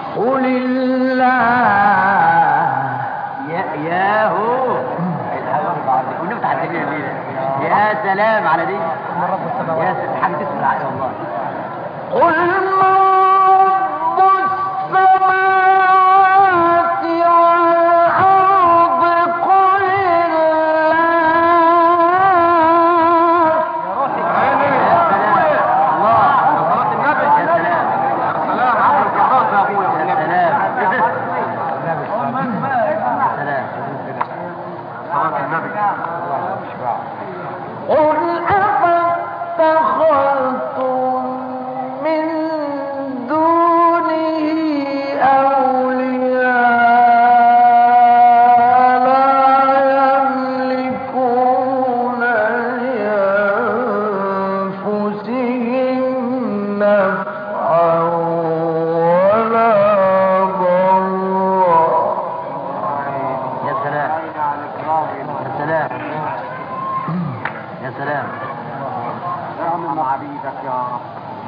قل الله يا ياهو ونفتح الدنيا ليلة يا سلام على دي يا سلام حاجة تسمع يا والله قل من رب السماوات والأرض قل قل أفاتخذتم من دونه أولياء لا يملكون لأنفسهم نفعا ولا ضرا يا سلام يا سلام يا سلام ارحم عبيدك يا رب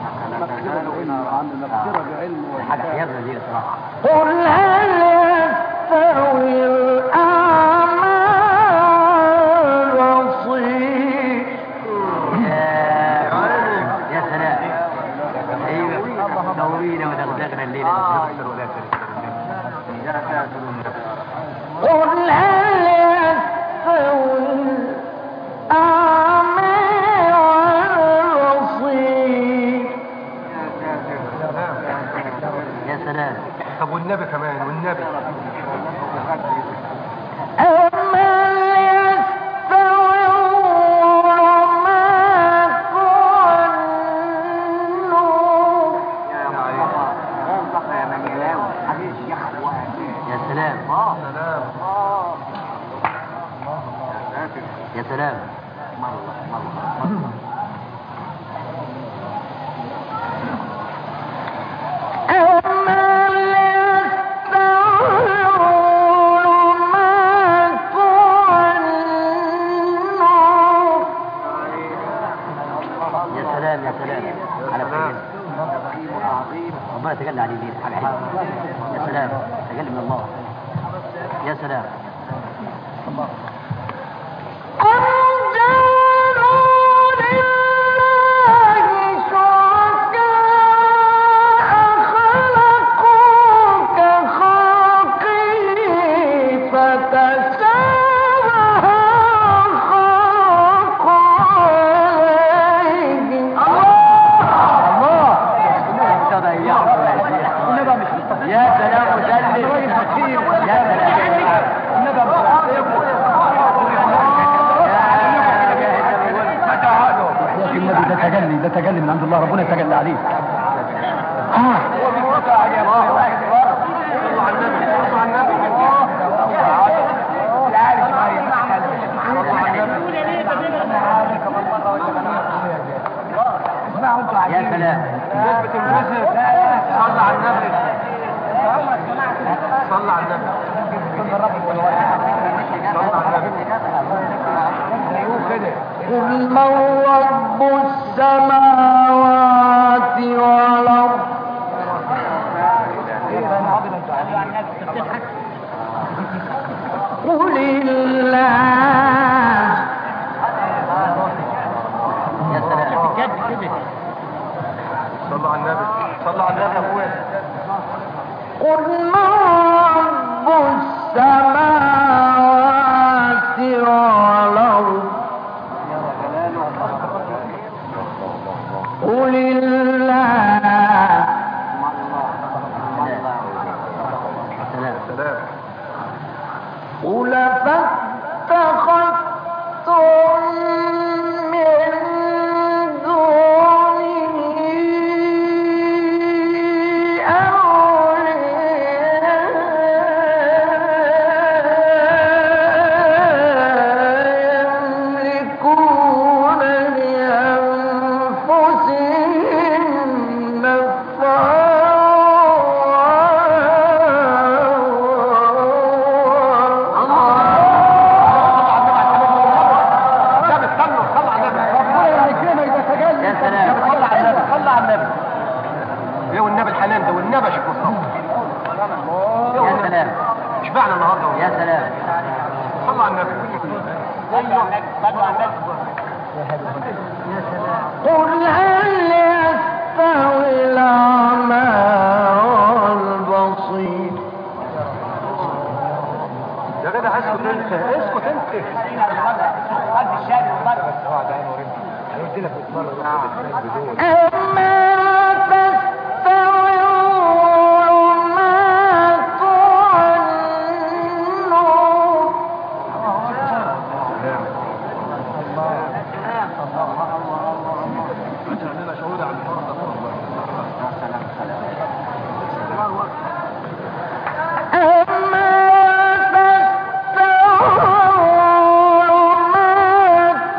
حاجة حياتنا دي صراحة قل هل يستوي الأعمى والبصير يا سلام ايوه نورينا ودغدغنا الليله قل هل يستوي الأعمى والبصير يا سلام طب والنبي كمان والنبي أمن يستوي الظلمات والنور يا سلام يا سلام أمن يستوي الظلمات والنور يا سلام يا سلام على فكرة ربنا تجلى عليه دي حاجة حلوة يا سلام تجلى من الله يا سلام أم جعلوا لله شركاء خلقوا كخلقه فتشابه الخلق عليهم يا سلام مسلم يا سلام يا اخي النبي ده تجلي ده تجلي من عند الله ربنا يتجلى عليه يا سلام صلى على النبي صلى على النبي قل من رب السماوات والأرض قل الله يا سلام صلى على النبي صلى على النبي يا اخويا قل من رب السماوات والأرض قل الله سلام سلام قل فاتخذتم من دونه أولياء يملكون لأنفسهم النبي استنوا صلى على النبي يا سلام صلى على النبي صلى على النبي ايه والنبي الحنان ده والنبي يا شيخ مصطفى يا سلام اشبعنا النهارده يا سلام صلى على النبي قل هل يستوي الأعمى والبصير يا جدع اسكت انت اسكت انت أما تستوي الظلمات والنور أما تستوي الظلمات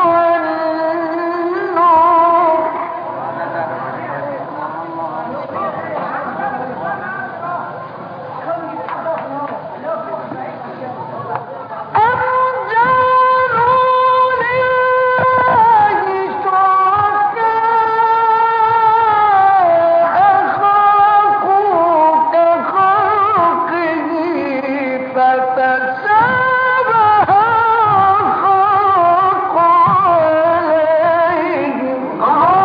والنور أم جعلوا لله شركاء خلقوا كخلقه فتشابه الخلق عليهم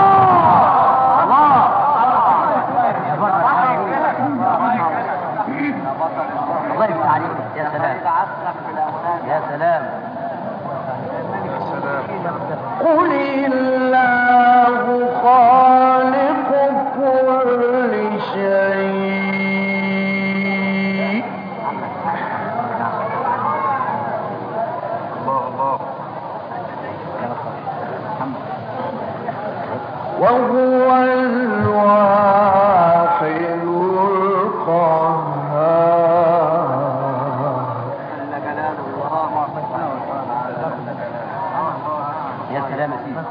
الله يفتح عليك يا سلام يا سلام قل الله خالق كل شيء الله الله وهو الواحد القهار يا سلام يا سيدي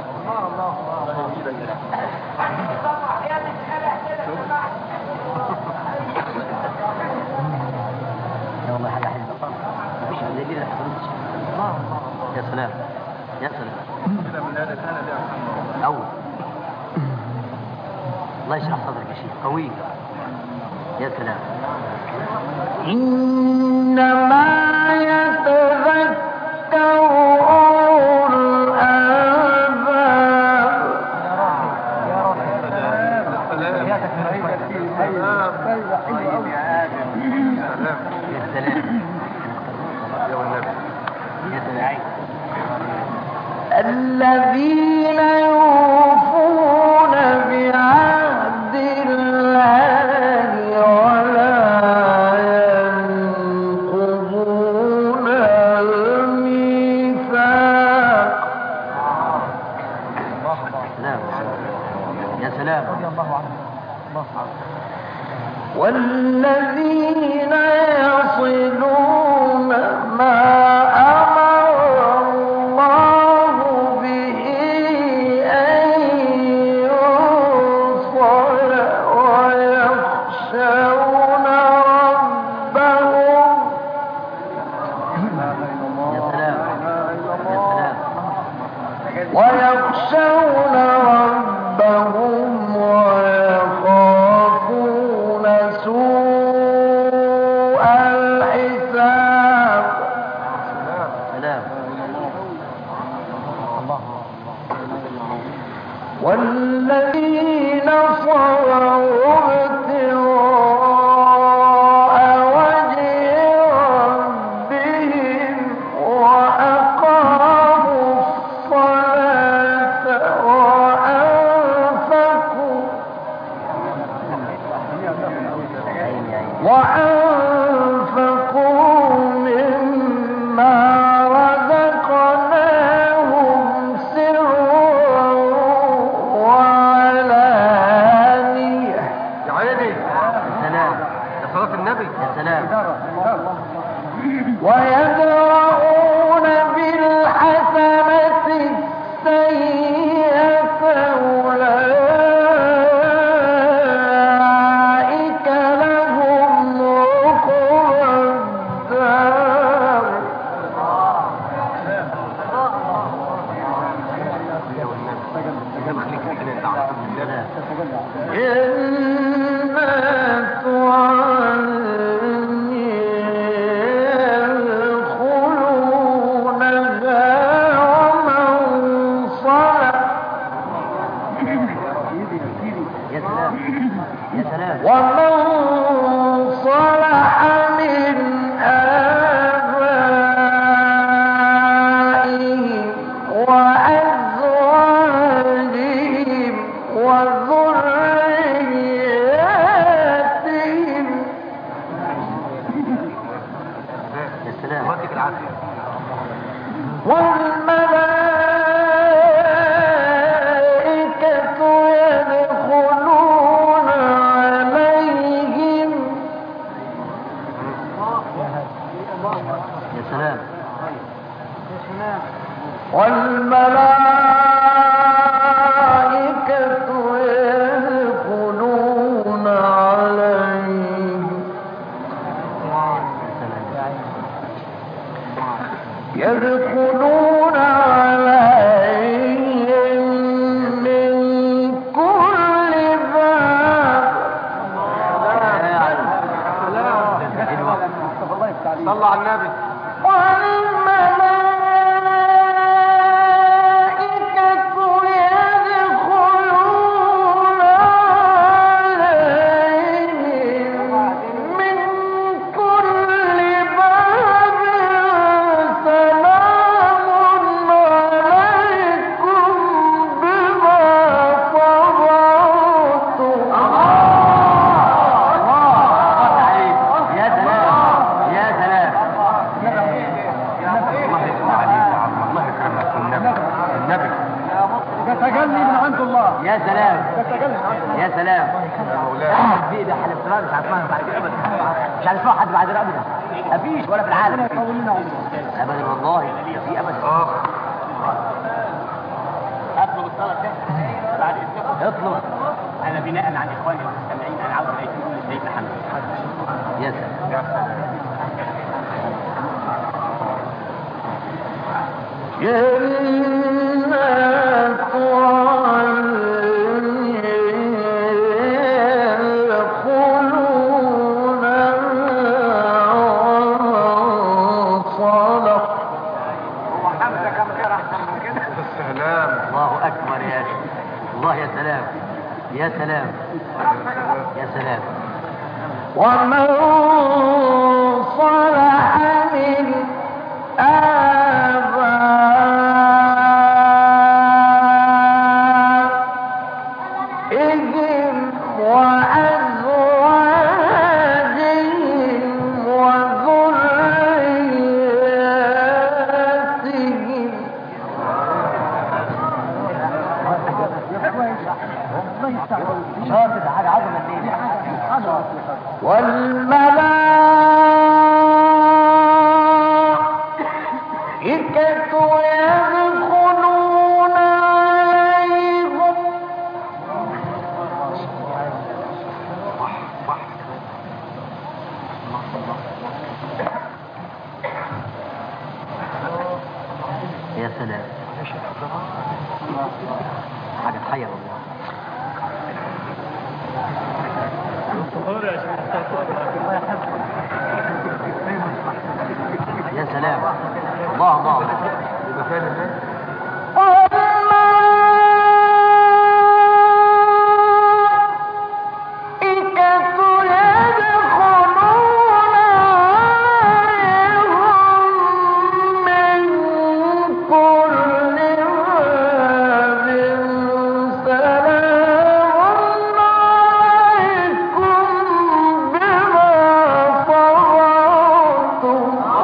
يا والله حاجة حلوة مفيش زي دي يا سلام يا سلام أول الله يشرح صدرك يا شيخ قوي يا سلام إنما يتذكر أولو الألباب يا سلام يا والنبي يا سلام الذين يوفون بعهد الله ولا ينقضون الميثاق سلام يا سلام والذين يصلون ما أمر الله به أن يوصل ويخشون ربهم يا سلام يا سلام ويخشون ربهم ويخافون سوء الحساب سلام والذين صبروا ابتغاء وجه ربهم وأقاموا الصلاة وأنفقوا وأنفقوا مما رزقناهم سرا وعلانية يا عيني يا سلام يا صلاة النبي يا سلام ويدرؤون بالحسنة السيئة أولئك لهم عقبى الدار يا والنبي انما خليك كده انت عارف النبي سلام جنات ومن صلح من آبائهم وأزواجهم وذرياتهم يا سلام يعطيك العافية والملائكة يدخلون عليهم يا سلام والملائكة يدخلون عليهم يدخلون عليهم من كل باب صلى على النبي والملائكة يدخلون عليهم من كل باب سلام عليكم بما صبرتم يا سلام يا سلام الله يسمع عليك يا عم الله يكرمك والنبي النبي ده تجلي من عند الله يا سلام ده تجلي من عند يا سلام يا مولاي احمد بيه ده حلف تراب مش هسمعها بعد كده ابدا مش هنسمعه حد بعد كده ابدا مفيش ولا في العالم ربنا يطول لنا عمره ابدا والله في ابدا اه اطلب الطلب ده بعد اذنكم اطلب انا بناء عن اخواني المستمعين انا عاوز يكون لسيدنا حمد يا سلام يا سلام جنات عدن يدخلونها صدق السلام الله اكبر يا اخي الله يا سلام يا سلام يا سلام ومن صلح من آبائهم وأزواجهم وذرياتهم شاطر حاجه عظمه الليل والملائكة يدخلون عليهم يا سلام حاجه تحير والله يا سلام الله الله يبقى فين الناس والملائكة يدخلون عليهم من كل باب سلام عليكم بما صبرتم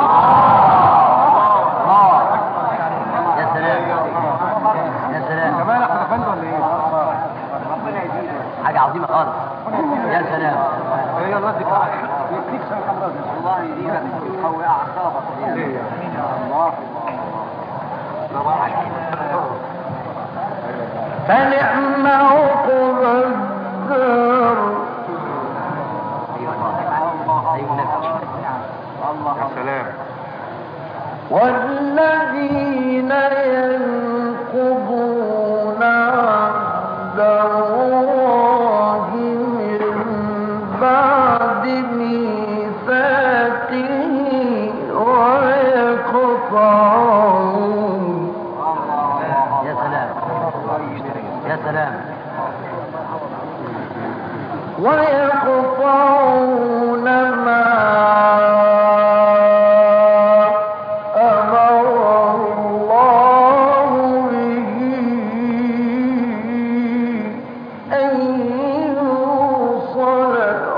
يا سلام يا سلام كمان احنا فندق ولا ايه؟ حاجه عظيمه خالص يا سلام ايه الله يديك العافية يديك سنة حمراء الله يديمك ويقوي اعصابك ليه يا الله فنعم عقب الدار ايوه الله ايوه النبي يا سلام والذين ينقضون عهد الله من بعد ميثاقه ويقطعون يا سلام يا سلام ويقطعون يقطعون ما أمر الله به أن يوصل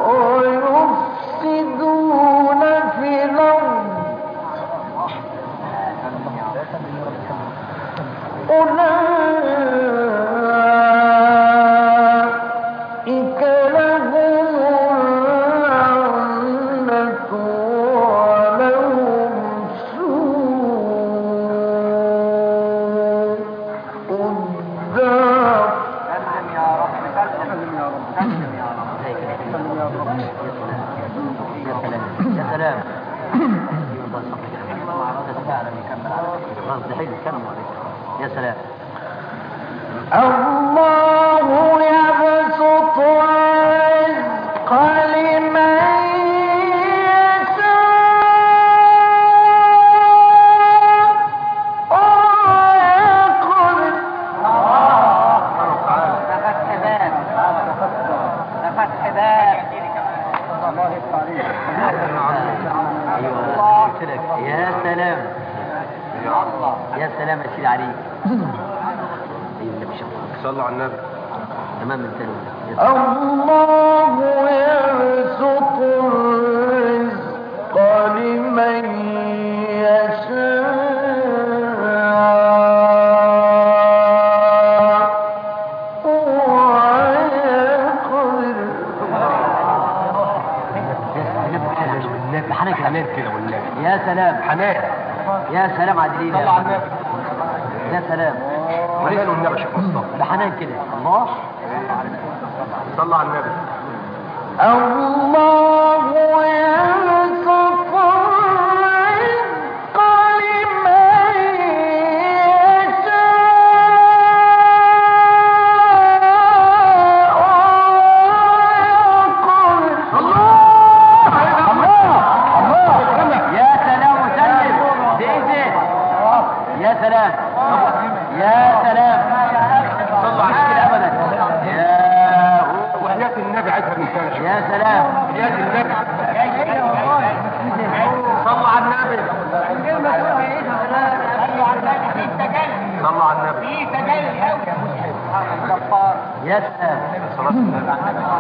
ويفسدون في الأرض أولئك لهم اللعنة ولهم سوء الدار سلم يا رب سلم يا رب سلم يا رب يا سلام يا سلام يا سلام الله يبسط الرزق لمن يشاء ويقدر ده فتح باب ده فتح باب ايوه قلت لك يا سلام يا سلام يا سيدي علي ايوه النبي شوف صلوا على النبي تمام من تاني يا سلام. الله يبسط الرزق لمن يشاء ويقدر النبي حنان كده حنان كده والنبي يا سلام حنان يا سلام عدلين صلوا على النبي يا سلام حنان والنبي شوف مصطفى ده حنان كده الله صلوا على النبي الله يبسط الرزق لمن يشاء ويقدر يا سلام وسلم بايدك يا سلام يا سلام صلوا على ابدا يا وحياة النبي عايزها من سنة يا سلام وحياة النبي صلوا على النبي صلوا على النبي يا سلام صلاة النبي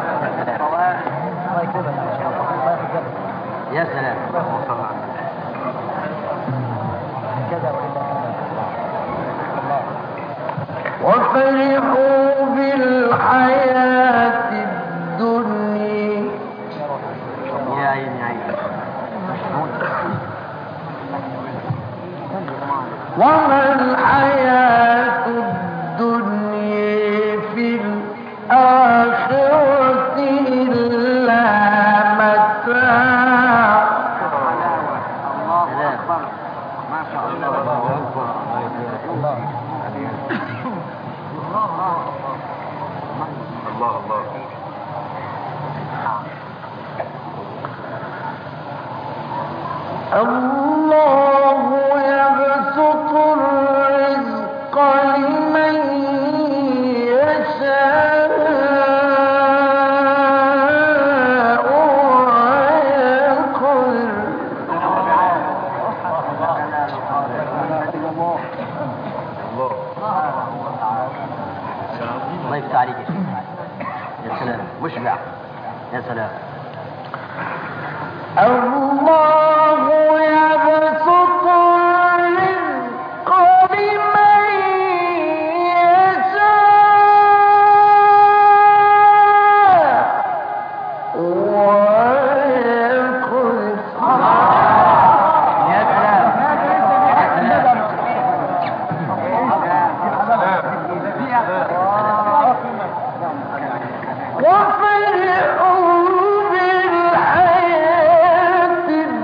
يا سلام صلوا على النبي وفرحوا بالحياة الدنيا يا عيني يا عيني وما الحياة الدنيا في الآخرة إلا متاع سلام ما شاء الله الله الله الله يبسط الرزق لمن يشاء ويقدر الله يفتح عليك يا شيخ يا سلام مشبع يا سلام الله يبسط الرزق لمن يشاء ويقدر يا سلام يا سلام وفرحوا بالحياة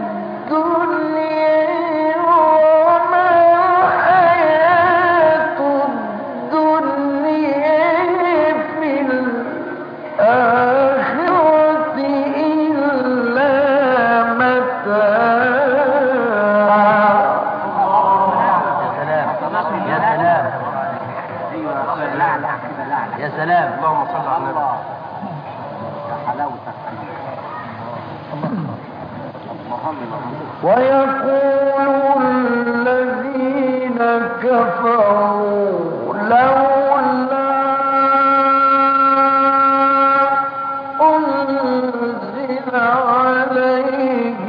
الدنيا وما الحياة الدنيا في الآخرة إلا ويقول الذين كفروا لولا أنزل عليه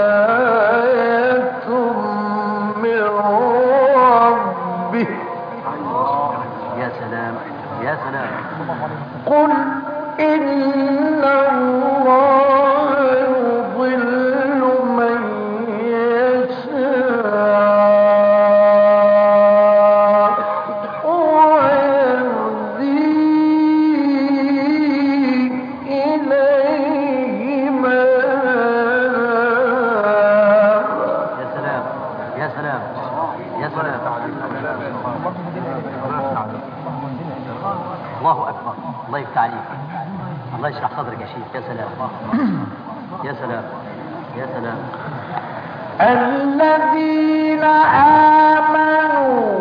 آية من ربه يا سلام يا سلام قل إن الله يضل من يشاء ويهدي إليه مآب يا سلام يا سلام يا سلام الله اكبر الله يفتح عليك الله يشرح صدرك يا شيخ يا سلام يا سلام يا سلام الذين آمنوا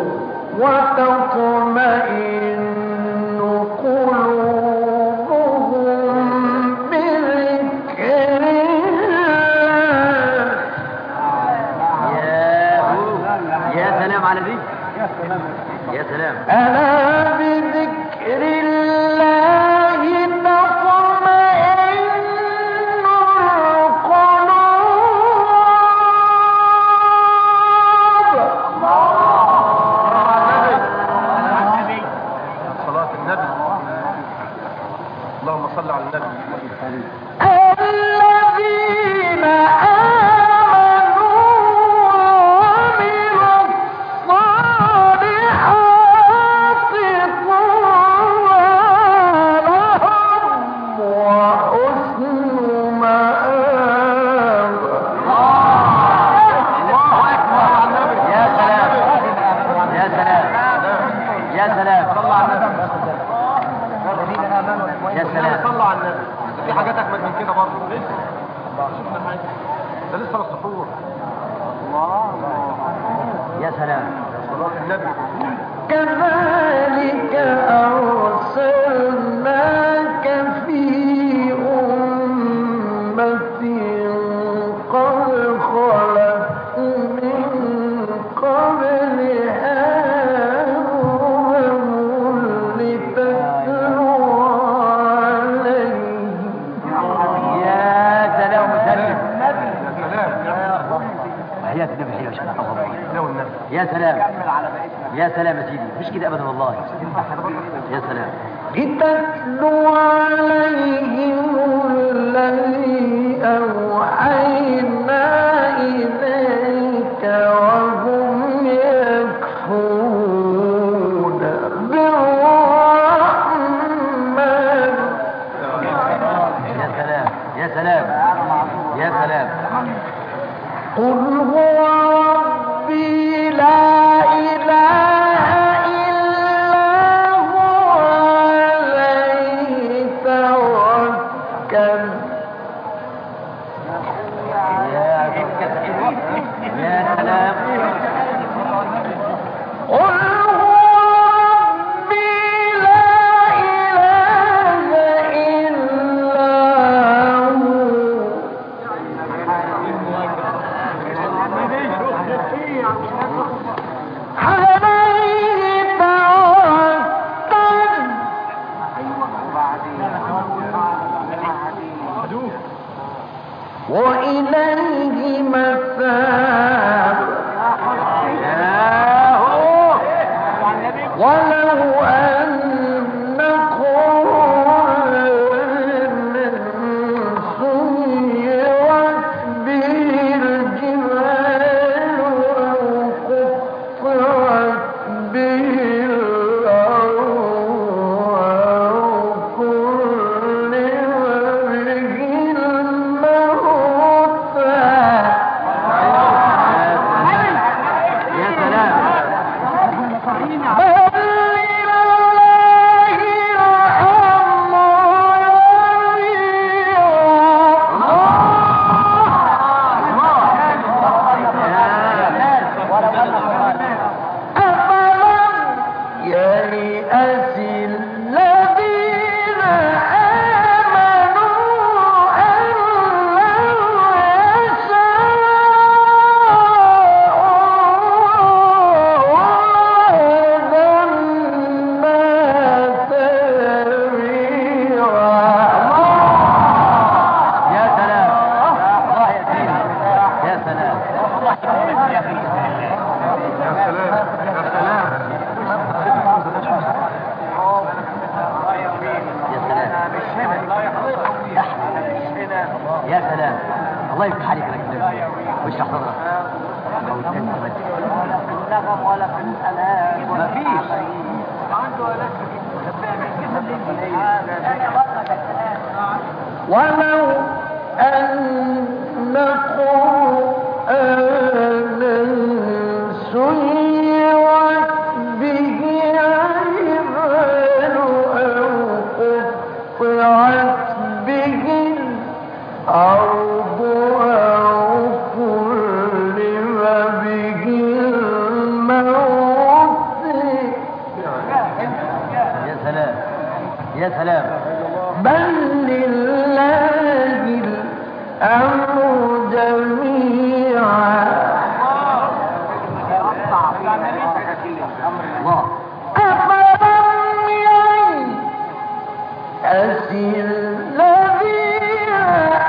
وتطمئن قلوبهم بذكر الله يا يا سلام على دي يا سلام ألا بذكر الله تطمئن القلوب صلاة النبي اللهم صل على النبي الذين آمنوا وعملوا الصالحات طوبى لهم وحسن مآب يا سلام يا سلام يا سلام يا سلام صلى على النبي في حاجات اجمل من كده برضه لسه ده لسه السحور يا سلام صلاة النبي كذلك أرسلناك في أمة قد خلت من قبلها أمم لتتلو عليهم يا سلام مسلم يا سلام وحياة النبي حلوة شكرا الله لو النبي يا سلام يا سلام يا سيدي مش كده ابدا والله يا سلام لتتلو عليهم الذي أوحينا إليك وهم يكفرون بالرحمن يا سلام يا سلام يا سلام قل هو ربي لا إله إلا هو عليه توكل يا يا سلام قل هو ربي لا إله إلا هو عليه توكل وإليه متاب ولو أن قرآنا سيرت به الجبال وقطعت به الأرض وكلم به الموتى يا سلام بل لله يا سلام الله يفتح عليك يا كلام واشرح صدرك الله والتاني كمان. النغم ولا في الألام ما فيش ولو أن قرآنا سيرت به العباد أو قطعت به الأرض أو كلم به الموت يا سلام يا سلام بل لله الأمر جميعا الله أفلم ييأس الذين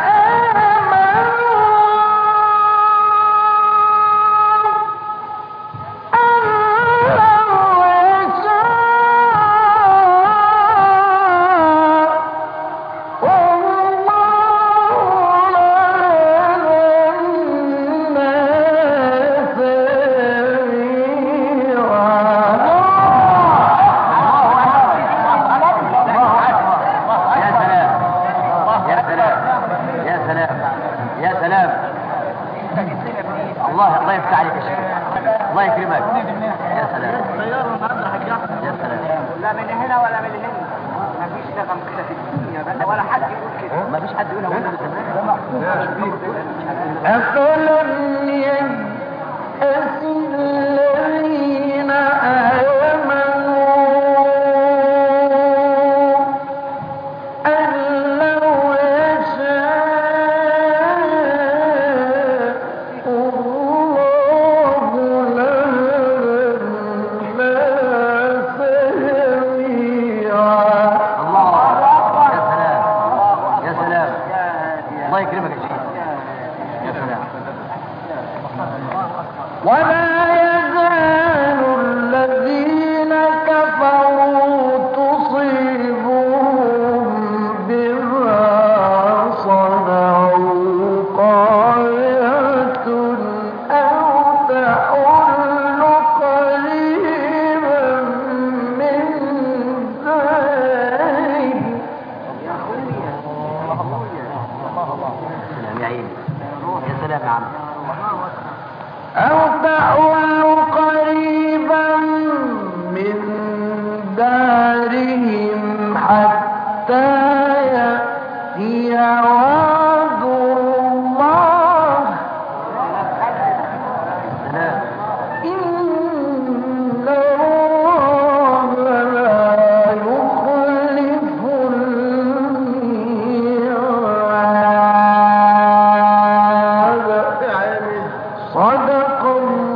آمنوا أن لو يشاء يا سلام يا سلام يا سلام يا سلام الله الله يفتح عليك يا شيخ الله يكرمك يا سلام يا سلام لا من هنا ولا من هنا مفيش نغم كده في الدنيا بس ولا حد يقول كده ما فيش حد يقولها وانا بسمعها أفلم ييأس الذين آمنوا أن لو يشاء الله لهدى الناس جميعا الله يا سلام يا سلام الله يكرمك يا شيخ يا سلام ولا يزال الذين كفروا تصيبهم بما صنعوا قارعة أو تحل قريبا من ذلك سلام يا عيني يا سلام يا عم أو تحول قريبا من دارهم حتى يأتي وعد الله سلام إن الله لا يخلف الميعاد صدق الله